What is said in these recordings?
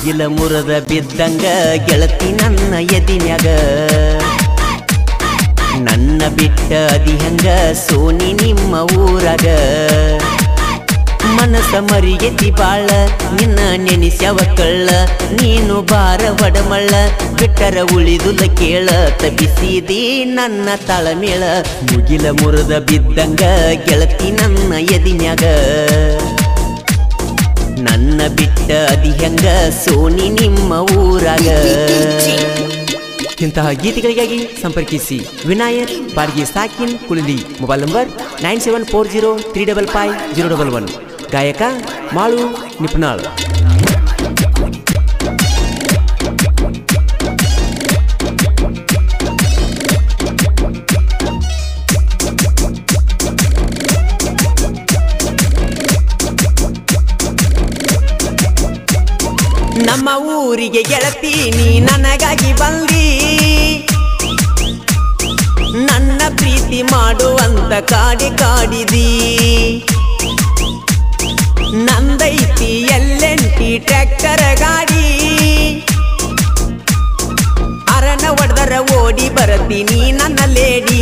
ಮುಗಿಲ ಮುರದ ಬಿದ್ದಂಗ ಗೆಳತಿ ನನ್ನ ಎದಿನ್ಯಾಗ ನನ್ನ ಬಿಟ್ಟ ಅದಿ ಹಂಗ ಸೋನಿ ನಿಮ್ಮ ಊರಾಗ ಮನಸ ಮರಿಗೆತಿ ಬಾಳ ನಿನ್ನ ನೆನೆಸ್ಯವ ಕಳ್ಳ ನೀನು ಬಾರ ಒಡಮಳ್ಳ ಬಿಟ್ಟರ ಉಳಿದುಲ ಕೇಳ ತಬಿಸಿದಿ ನನ್ನ ತಾಳಮೇಳ ಮುಗಿಲ ಮುರದ ಬಿದ್ದಂಗ ಗೆಳತಿ ನನ್ನ ಎದಿನ್ಯಾಗ ನನ್ನ ಬಿಟ್ಟ ಅದಿ ಹೆಂಗ ಸೋನಿ ನಿಮ್ಮ ಊರಾಗ ಇಂತಹ ಗೀತೆಗಳಿಗಾಗಿ ಸಂಪರ್ಕಿಸಿ ವಿನಾಯಕ್ ಬಾಡ್ಗಿ ಸಾಕಿನ್ Kulili mobile number nine seven four zero three double five zero double one ಗಾಯಕ ಮಾಳು ನಿಪ್ನಾಳ್ ನಮ್ಮ ಊರಿಗೆ ಗೆಳತಿ ನೀ ನನಗಾಗಿ ಬಂದಿ ನನ್ನ ಪ್ರೀತಿ ಮಾಡುವಂತ ಕಾಡಿ ಕಾಡಿದಿ ನಂದೈತಿ ಎಲ್ಲೆಂಟಿ ಟ್ರ್ಯಾಕ್ಟರ್ ಗಾಡಿ ಅರನ ಹೊಡೆದರ ಓಡಿ ಬರತೀನಿ ನನ್ನ ಲೇಡಿ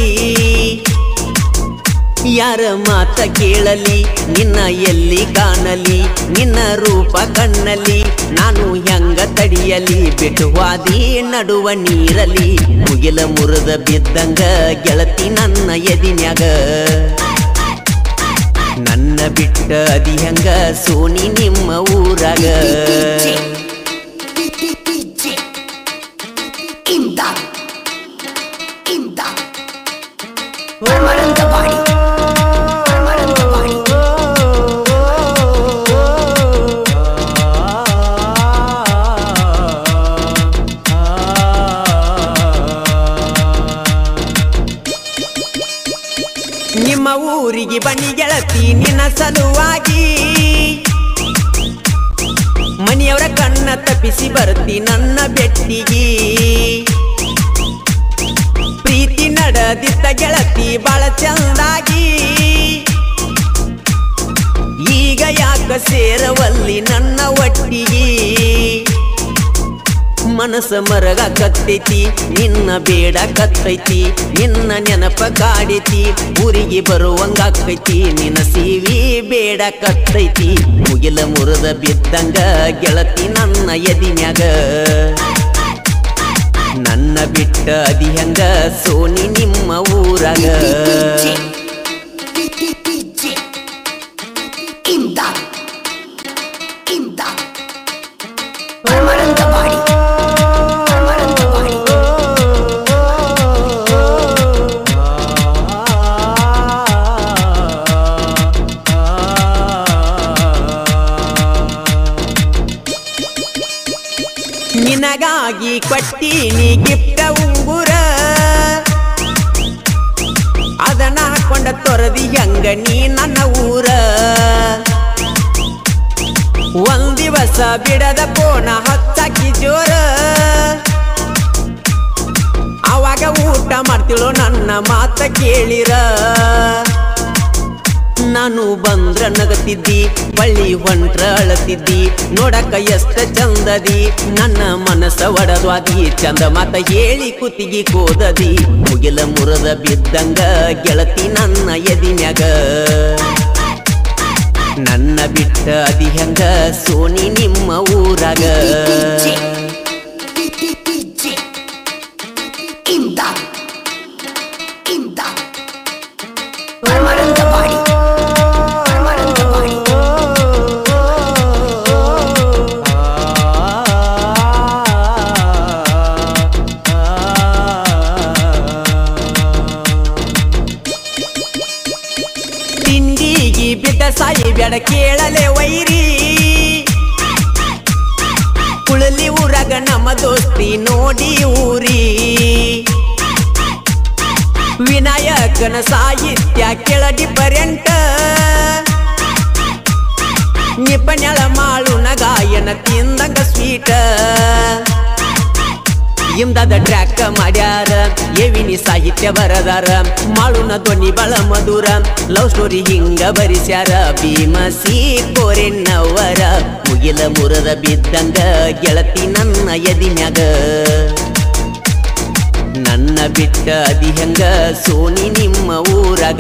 ಯಾರ ಮಾತ ಕೇಳಲಿ ನಿನ್ನ ಎಲ್ಲಿ ಕಾಣಲಿ ನಿನ್ನ ರೂಪ ಕಣ್ಣಲ್ಲಿ ನಾನು ಹೆಂಗ ತಡಿಯಲಿ ಬಿಟ್ಟುವಾದಿ ನಡುವ ನೀರಲಿ ಮುಗಿಲ ಮುರಿದ ಬಿದ್ದಂಗ ಗೆಳತಿ ನನ್ನ ಎದಿನ್ಯಾಗ ನನ್ನ ಬಿಟ್ಟ ಅದಿ ಹೆಂಗ ಸೋನಿ ನಿಮ್ಮ ಊರಾಗ imdad imdad Parmarantapadi Parmarantapadi ನಿಮ್ಮ ಊರಿಗೆ ಬನ್ನಿ ಗೆಳತಿ ನಿನ್ನ ಸಲುವಾಗಿ ಮನೆಯವರ ಕಣ್ಣ ತಪ್ಪಿಸಿ ಬರ್ತಿ ನನ್ನ ಬೆಟ್ಟಿಗೆ ಪ್ರೀತಿ ನಡೆದಿದ್ದ ಗೆಳತಿ ಬಾಳ ಚಂದಾಗಿ ಈಗ ಯಾಕ ಸೇರವಲ್ಲಿ ನನ್ನ ಒಟ್ಟಿಗೆ ಮನಸ್ಸ ಮರಗ ಕತ್ತೈತಿ ನಿನ್ನ ಬೇಡ ಕತ್ತೈತಿ ನಿನ್ನ ನೆನಪ ಕಾಡಿತಿ ಊರಿಗೆ ಬರುವಂಗಾಕೈತಿ ನಿನ್ನ ಸಿವಿ ಬೇಡ ಕತ್ತೈತಿ ಮುಗಿಲ ಮುರಿದ ಬಿದ್ದಂಗ ಗೆಳತಿ ನನ್ನ ಎದಿನ್ಯಾಗ ನನ್ನ ಬಿಟ್ಟ ಅದಿ ಹೆಂಗ ಸೋನಿ ನಿಮ್ಮ ಊರಾಗ imdad imdad Parmarantapadi Parmarantapadi ನಿನಗಾಗಿ ಕೊಟ್ಟೀನಿ ಗಿಫ್ಟ ಉಂಗುರ ಅದನ್ನ ಹಾಕೊಂಡ ತೊರದಿ ಹೆಂಗ ನೀ ನನ್ನ ಊರ ಒಂದ್ ದಿವಸ ಬಿಡದ ಪೋಣ ಹಚ್ಚಾಕಿ ಜೋರ ಅವಾಗ ಊಟ ಮಾಡ್ತಿಳೋ ನನ್ನ ಮಾತ ಕೇಳಿರ ನಾನು ಬಂದ್ರ ನಗತಿದ್ದಿ ಬಳ್ಳಿ ಹೊಂಟ್ರ ಅಳತಿದ್ದಿ ನೋಡಕ ಎಷ್ಟ ಚಂದದಿ ನನ್ನ ಮನಸ್ಸ ಒಡದ್ವಾದಿ ಚಂದ ಮಾತ ಹೇಳಿ ಕುತ್ತಿಗೆ ಕೋದದಿ ಮುಗಿಲ ಮುರದ ಬಿದ್ದಂಗ ಗೆಳತಿ ನನ್ನ ಎದಿನ್ಯಾಗ ನನ್ನ ಬಿಟ್ಟ ಅದಿ ಹೆಂಗ ಸೋನಿ ನಿಮ್ಮ ಊರಾಗ imdad imdad Parmarantapadi Parmarantapadi ತಿಂಡಿಗಿ ಬಿದ್ದ ಸಾಯಿ ಬ್ಯಾಡ ಕೇಳಲೆ ವೈರಿ ಕುಳಲಿ ಊರಾಗ ನಮ್ಮ ದೋಸ್ತಿ ನೋಡಿ ಊರಿ ವಿನಾಯಕನ ಸಾಹಿತ್ಯ ಕೆಳ ಡಿಫರೆಂಟ್ ನಿಪಣ್ಯಳ ಮಾಳುನ ಗಾಯನ ತಿಂದಂಗ ಸ್ವೀಟ ಇಂದಾದ ಟ್ರ್ಯಾಕ್ ಮಾಡ್ಯಾರ ಎವಿನಿ ಸಾಹಿತ್ಯ ಬರದಾರ ಮಾಳುನ ಧ್ವನಿ ಬಳ ಮಧುರ ಲವ್ ಸ್ಟೋರಿ ಹಿಂಗ ಬರಿಸ್ಯಾರ ಭೀಮಸಿ ಕೋರೆನ್ನವರ ಮುಗಿಲ ಮುರದ ಬಿದ್ದಂಗ ಗೆಳತಿ ನನ್ನ ಎದಿನ್ಯಾಗ ನನ್ನ ಬಿಟ್ಟ ಅದಿ ಹೆಂಗ ಸೋನಿ ನಿಮ್ಮ ಊರಾಗ